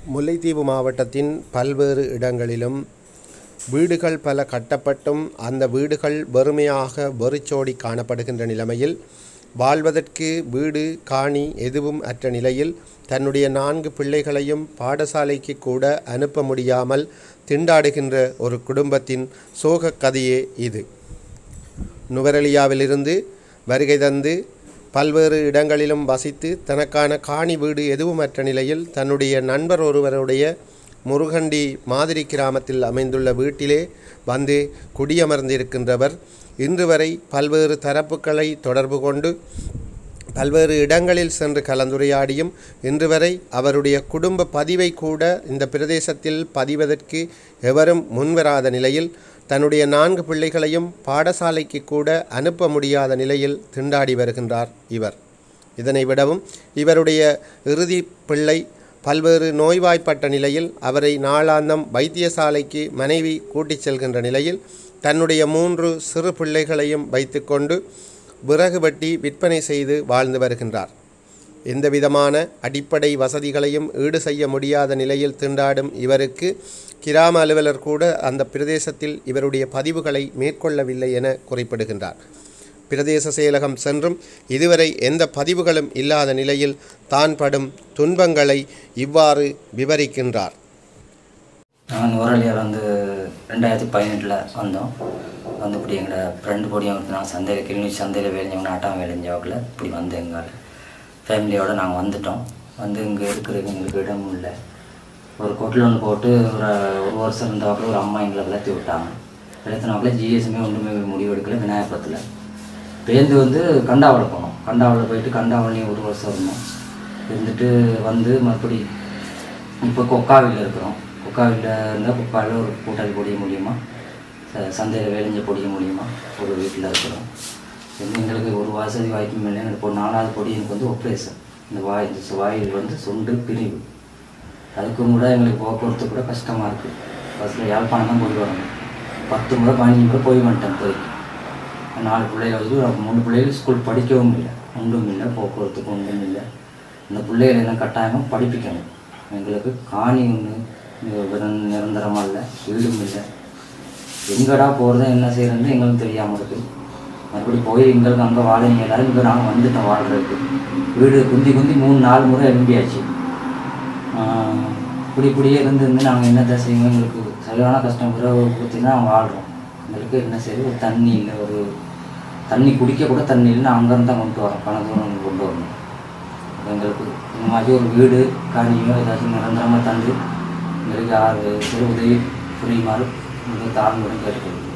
முல்லைத்தீவு மாவட்டத்தின் பல்வேறு இடங்களிலும் வீடுகள் பல கட்டப்பட்டும் அந்த வீடுகள் வெறுமையாக வெறிச்சோடி காணப்படுகின்ற நிலைமையில் வாழ்வதற்கு வீடு காணி எதுவும் அற்ற நிலையில் தன்னுடைய நான்கு பிள்ளைகளையும் பாடசாலைக்கு கூட அனுப்ப முடியாமல் திண்டாடுகின்ற ஒரு குடும்பத்தின் சோகக் கதையே இது நுவரெலியாவிலிருந்து வருகை தந்து பல்வேறு இடங்களிலும் வசித்து தனக்கான காணி வீடு எதுவுமற்ற நிலையில் தன்னுடைய நண்பர் ஒருவருடைய முருகண்டி மாதிரி கிராமத்தில் அமைந்துள்ள வீட்டிலே வந்து குடியமர்ந்திருக்கின்றவர் இன்று வரை பல்வேறு தரப்புகளை தொடர்பு கொண்டு பல்வேறு இடங்களில் சென்று கலந்துரையாடியும் இன்று வரை அவருடைய குடும்ப பதிவை கூட இந்த பிரதேசத்தில் பதிவதற்கு எவரும் முன்வராத நிலையில் தன்னுடைய நான்கு பிள்ளைகளையும் பாடசாலைக்கு கூட அனுப்ப முடியாத நிலையில் திண்டாடி வருகின்றார் இவர் இதனை விடவும் இவருடைய இறுதி பிள்ளை பல்வேறு நோய்வாய்ப்பட்ட நிலையில் அவரை நாளாந்தம் வைத்தியசாலைக்கு மனைவி கூட்டிச் செல்கின்ற நிலையில் தன்னுடைய மூன்று சிறு பிள்ளைகளையும் வைத்துக்கொண்டு விறகு வெட்டி விற்பனை செய்து வாழ்ந்து வருகின்றார் எந்த விதமான அடிப்படை வசதிகளையும் ஈடு செய்ய முடியாத நிலையில் திண்டாடும் இவருக்கு கிராம அலுவலர் கூட அந்த பிரதேசத்தில் இவருடைய பதிவுகளை மேற்கொள்ளவில்லை என குறிப்பிடுகின்றார் பிரதேச செயலகம் சென்றும் இதுவரை எந்த பதிவுகளும் இல்லாத நிலையில் தான் படும் துன்பங்களை இவ்வாறு விவரிக்கின்றார் நாங்கள் நுவரலியார் வந்து ரெண்டாயிரத்தி பதினெட்டில் வந்தோம் வந்து இப்படி எங்களோட ஃப்ரெண்டு பொடியும் ஒருத்தர் நான் சந்தையில் கிளிநொச்சி சந்தையில் வேலைஞ்சவங்க நாட்டாம் வேலைஞ்சவங்கள இப்படி வந்து எங்கள் ஃபேமிலியோடு நாங்கள் வந்துட்டோம் வந்து இங்கே இருக்கிறதுக்கு எங்களுக்கு இடமும் இல்லை ஒரு கொட்டில் ஒன்று போட்டு ஒரு ஒரு வருஷம் இருந்தவாக்கில் ஒரு அம்மா எங்களை விளத்தி விட்டாங்க விளத்தினாக்கில் ஜிஎஸ்மே ஒன்றுமே முடிவெடுக்கல விநாயகபுரத்தில் பேருந்து வந்து கண்டாவில் போனோம் கண்டாவில் போயிட்டு கண்டாவிலையும் ஒரு வருஷம் இருந்தோம் இருந்துட்டு வந்து மறுபடி இப்போ கொக்காவில் இருக்கிறோம் கொக்காவில் இருந்தால் கொக்காவில் ஒரு கூட்டாளி பொடிய மூலியமாக ச- சந்தையில் வேலைஞ்ச பொடிய மூலியமா ஒரு வீட்டில் இருக்கிறோம் இன்னும் எங்களுக்கு ஒரு வசதி வாய்ப்பும் இல்லை எனக்கு ஒரு நாலாவது பொடி எனக்கு வந்து ஒப்ரேஷன் இந்த வாய் இந்த சு- வாயில் வந்து சொண்டு பிரிவு அதுக்கும் கூட எங்களுக்கு போக்குவரத்து கூட கஷ்டமாக இருக்குது பஸ்ஸில் யாழ்ப்பாணம் தான் போய் வரணும் பத்து முறை பதினஞ்சு முறை போய் வந்துட்டேன் போய் நாலு பிள்ளைகள் வந்து ஒரு மூணு பிள்ளைகள் ஸ்கூல் படிக்கவும் இல்லை ஒன்றும் இல்லை போக்குவரத்துக்கு ஒன்றும் இல்லை இந்த பிள்ளைகளை எல்லாம் கட்டாயமாக படிப்பிக்கணும் எங்களுக்கு காணி ஒன்று நிரந்தரமாக இல்லை வீடும் இல்லை எங்கடா போகிறது என்ன செய்யறதுன்னு எங்களுக்கு தெரியாமல் இருக்குது மறுபடி போய் எங்களுக்கு அங்கே வாழ இயலாது இங்கே நாங்கள் வந்துட்டோம் வாழ்றதுக்கு வீடு குந்தி குந்தி மூணு நாலு முறை எழும்பியாச்சு ஆஹ் இப்படி இப்படியே இருந்து இருந்து நாங்கள் என்னத்தை செய்வோம் எங்களுக்கு சரியான கஷ்டம் பிறகு ஊற்றி தான் வாழ்கிறோம் எங்களுக்கு என்ன செய்யுது ஒரு தண்ணி இல்லை ஒரு தண்ணி குடிக்க கூட தண்ணி இல்லை நான் அங்கேருந்து தான் கொண்டு வரோம் பண தூரம் கொண்டு வரணும் எங்களுக்கு இந்த மாதிரி ஒரு வீடு காணியோ ஏதாச்சும் நிரந்தரமாக தந்து எங்களுக்கு யார் சிறு உதவி புரியுமாறு உங்களுக்கு தாழ்ந்துடன் கேட்டுக்கொள்கிறேன்